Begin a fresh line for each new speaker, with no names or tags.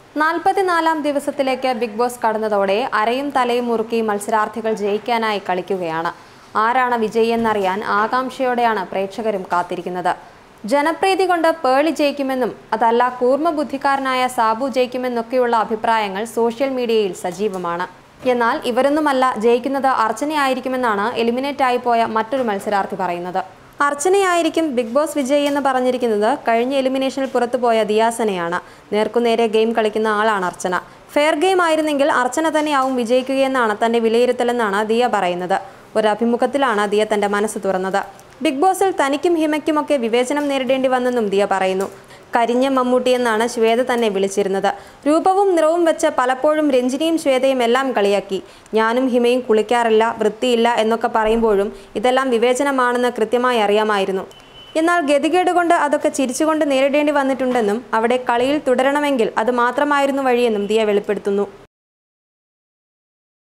നാൽപ്പത്തിനാലാം ദിവസത്തിലേക്ക് big boss കടന്നതോടെ അരയും തലയും മുറുക്കി മത്സരാർത്ഥികൾ ജയിക്കാനായി കളിക്കുകയാണ് ആരാണ് വിജയി എന്നറിയാൻ ആകാംക്ഷയോടെയാണ് പ്രേക്ഷകരും കാത്തിരിക്കുന്നത് ജനപ്രീതി കൊണ്ട് പേളി ജയിക്കുമെന്നും അതല്ല കൂർമ്മ ബുദ്ധിക്കാരനായ സാബു ജയിക്കുമെന്നൊക്കെയുള്ള അഭിപ്രായങ്ങൾ സോഷ്യൽ മീഡിയയിൽ സജീവമാണ് എന്നാൽ ഇവരൊന്നുമല്ല ജയിക്കുന്നത് അർച്ചനയായിരിക്കുമെന്നാണ് എലിമിനേറ്റ് ആയി പോയ മറ്റൊരു മത്സരാർത്ഥി പറയുന്നത് അർച്ചനയായിരിക്കും ബിഗ് ബോസ് വിജയ് എന്ന് പറഞ്ഞിരിക്കുന്നത് കഴിഞ്ഞ എലിമിനേഷനിൽ പുറത്തുപോയ ദിയാസനെയാണ് നേർക്കുനേരെ ഗെയിം കളിക്കുന്ന ആളാണ് അർച്ചന ഫെയർ ഗെയിം ആയിരുന്നെങ്കിൽ അർച്ചന തന്നെയാവും വിജയിക്കുകയെന്നാണ് തന്റെ വിലയിരുത്തലെന്നാണ് ദിയ പറയുന്നത് ഒരു അഭിമുഖത്തിലാണ് ദിയ തന്റെ മനസ്സ് തുറന്നത് ബിഗ് ബോസിൽ തനിക്കും ഹിമയ്ക്കുമൊക്കെ വിവേചനം നേരിടേണ്ടി വന്നെന്നും ദിയ പറയുന്നു കരിഞ്ഞ മമ്മൂട്ടി എന്നാണ് ശ്വേത തന്നെ വിളിച്ചിരുന്നത് രൂപവും നിറവും വെച്ച് പലപ്പോഴും രഞ്ജിനിയും ശ്വേതയും എല്ലാം കളിയാക്കി ഞാനും ഹിമയും കുളിക്കാറില്ല വൃത്തിയില്ല എന്നൊക്കെ പറയുമ്പോഴും ഇതെല്ലാം വിവേചനമാണെന്ന് കൃത്യമായി അറിയാമായിരുന്നു എന്നാൽ ഗതികേട് കൊണ്ട് അതൊക്കെ ചിരിച്ചുകൊണ്ട് നേരിടേണ്ടി വന്നിട്ടുണ്ടെന്നും അവിടെ കളിയിൽ തുടരണമെങ്കിൽ അത് മാത്രമായിരുന്നു വഴിയെന്നും ദിയ വെളിപ്പെടുത്തുന്നു